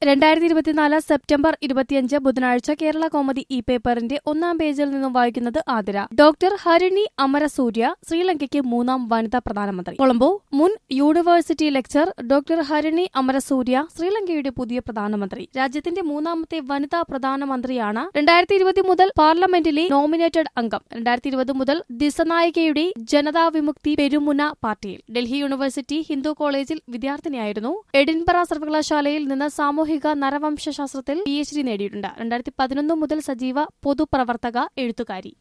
രണ്ടായിരത്തി ഇരുപത്തിനാല് സെപ്റ്റംബർ ഇരുപത്തിയഞ്ച് ബുധനാഴ്ച കേരള കോമഡി ഈ പേപ്പറിന്റെ ഒന്നാം പേജിൽ നിന്നും വായിക്കുന്നത് ആതിര ഡോക്ടർ ഹരിണി അമരസൂര്യ ശ്രീലങ്കയ്ക്ക് മൂന്നാം വനിതാ പ്രധാനമന്ത്രി കൊളംബോ മുൻ university lecture doctor Harini Amarasuriya ശ്രീലങ്കയുടെ പുതിയ പ്രധാനമന്ത്രി രാജ്യത്തിന്റെ മൂന്നാമത്തെ വനിതാ പ്രധാനമന്ത്രിയാണ് രണ്ടായിരത്തി ഇരുപത് മുതൽ പാർലമെന്റിലെ നോമിനേറ്റഡ് അംഗം രണ്ടായിരത്തി ഇരുപത് മുതൽ ദിസനായികയുടെ ജനതാ വിമുക്തി പെരുമുന പാർട്ടിയിൽ ഡൽഹി യൂണിവേഴ്സിറ്റി ഹിന്ദു കോളേജിൽ വിദ്യാർത്ഥിനിയായിരുന്നു എഡിൻബറ സർവകലാശാലയിൽ നിന്ന് സാമൂഹിക നരവംശാസ്ത്രത്തിൽ പി എച്ച് ഡി നേടിയിട്ടുണ്ട് രണ്ടായിരത്തി പതിനൊന്ന് മുതൽ സജീവ പൊതുപ്രവർത്തക എഴുത്തുകാരി